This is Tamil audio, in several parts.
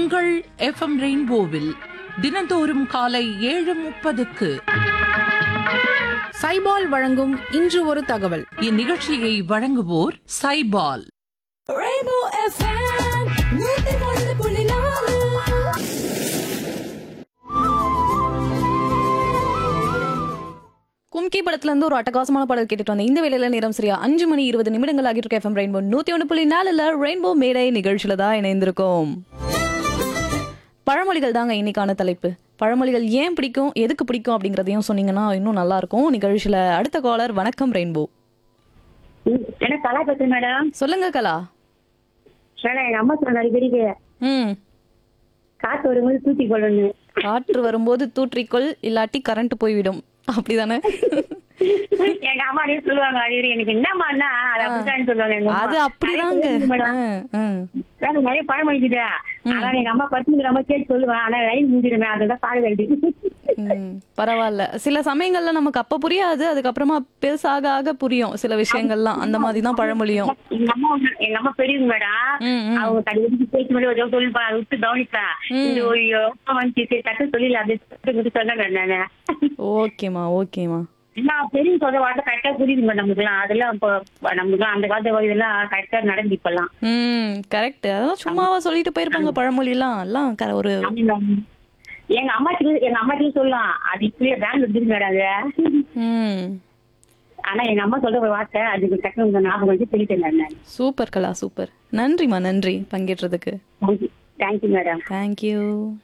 உங்கள் எஃப்எம் ரெயின்போவில் தினந்தோறும் காலை ஏழு முப்பதுக்கு சைபால் வழங்கும் இன்று ஒரு தகவல் இந்நிகழ்ச்சியை வழங்குவோர் சைபால் Rainbow FM, நூத்தி ஒன்று புள்ளி நாலு. கும்கி படத்துல இருந்து ஒரு அட்டகாசமான பாடல் கேட்டுட்டு வந்தேன் இந்த வேலையில நேரம் சரியா அஞ்சு மணி இருபது நிமிடங்கள் ஆகிட்டு இருக்க எஃப்எம் ரெயின்போ நூத்தி ஒன்று புள்ளி நாலுல ரெயின்போ மேடை நிகழ்ச்சியில தான் இணைந்திருக்கோம் பழமொழிகள் தாங்க இன்னைக்கான தலைப்பு பழமொழிகள் ஏன் பிடிக்கும் எதுக்கு பிடிக்கும் அப்படிங்கறதையும் சொன்னீங்கன்னா இன்னும் நல்லா இருக்கும் நிகழ்ச்சியில அடுத்த காலர் வணக்கம் ரெயின்போ என்ன கலா பேசுறேன் மேடம் சொல்லுங்க கலா மேடம் எங்க அம்மா சொன்ன அடிக்கடிக்கு ம் காசு வரும்போது தூத்தி கொள்ளணும் காற்று வரும்போது தூற்றிக்கொள் இல்லாட்டி கரண்ட் போய்விடும் அப்படிதானே எங்க அம்மா அப்படியே சொல்லுவாங்க அடிக்கடி எனக்கு என்னம்மாண்ணா அது அப்படித்தான் சொல்லுவாங்க எங்க அம்மா. அது அப்படிதாங்க நிறைய மேடம் ஆ, ஆ. வேற நிறைய பழமொழிக்குதா ஆனா எங்க அம்மா பத்து ரொம்ப கேட்டு சொல்லுவேன் ஆனா லைன் முடிஞ்சிருமே அதுதான் பாடு வேண்டி ம், பரவாயில்ல சில சமயங்கள்ல நமக்கு அப்ப புரியாது அதுக்கப்புறமா பெருசாக ஆக புரியும் சில விஷயங்கள்லாம் அந்த மாதிரி தான் பழமொழியும் எங்க அம்மா ஒண்ணு- எங்க அம்மா பெரியவங்க மேடம் ம், ம். அவங்க கடைக்கு பேச்சு மாதிரி ஒரு சொல்லிப்பா அதை விட்டு கவனிப்பேன் இந்த ஒரு யோசனை வந்துச்சு சரி, டக்கு சொல்லல அப்படியே சொன்னேன் நானு ஓகேமா ஓகேமா நான் பெரிய சொல்ற வார்த்தை கரெக்டா புரியுது மேடம் நமக்குலாம் அதெல்லாம் இப்போ நமக்குலாம் அந்த காலத்து இதெல்லாம் கரெக்டா நடந்து இப்பெல்லாம் ம் கரெக்ட் அதெல்லாம் சும்மாவா சொல்லிட்டு போயிருப்பாங்க பழமொழிலாம் எல்லாம் க- ஒரு எங்க அம்மாச்சி எங்க அம்மாச்சி சொல்லலாம் அது இப்படியே பேங்க் எடுத்துருக்கு மேடம் அது ம் ஆனா எங்க அம்மா சொல்ற ஒரு வார்த்தை அதுக்கு டக்குனு ஞாபகம் வச்சு சொல்லிட்டேன் நான் சூப்பர் கலா சூப்பர் நன்றிமா நன்றி பங்கேற்றதுக்கு தேங்க்யூ தேங்க்யூ மேடம் தேங்க்யூ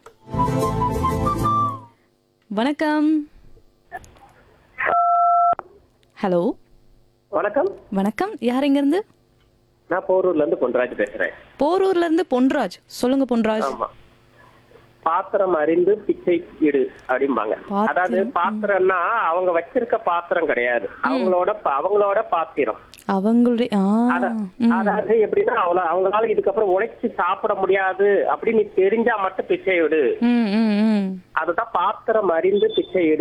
வணக்கம் ஹலோ வணக்கம் வணக்கம் யார் இருந்து நான் போரூர்ல இருந்து பொன்ராஜ் பேசுறேன் போரூர்ல இருந்து பொன்ராஜ் சொல்லுங்க பொன்ராஜ் ஆமா பாத்திரம் அறிந்து பிச்சை இடு அப்படிம்பாங்க பாத்திரம், அதாவது பாத்திரம்னா அவங்க வச்சிருக்க பாத்திரம் கிடையாது அவங்களோட பா- அவங்களோட பாத்திரம் அவங்களுடைய ஆ அத- ம். அதாவது எப்படின்னா அவங்கள அவங்களால இதுக்கப்புறம் உழைச்சு சாப்பிட முடியாது அப்படின்னு தெரிஞ்சா மட்டும் பிச்சை விடு ம் ம் ம் அதுதான் பாத்திரம் அறிந்து பிச்சை இடு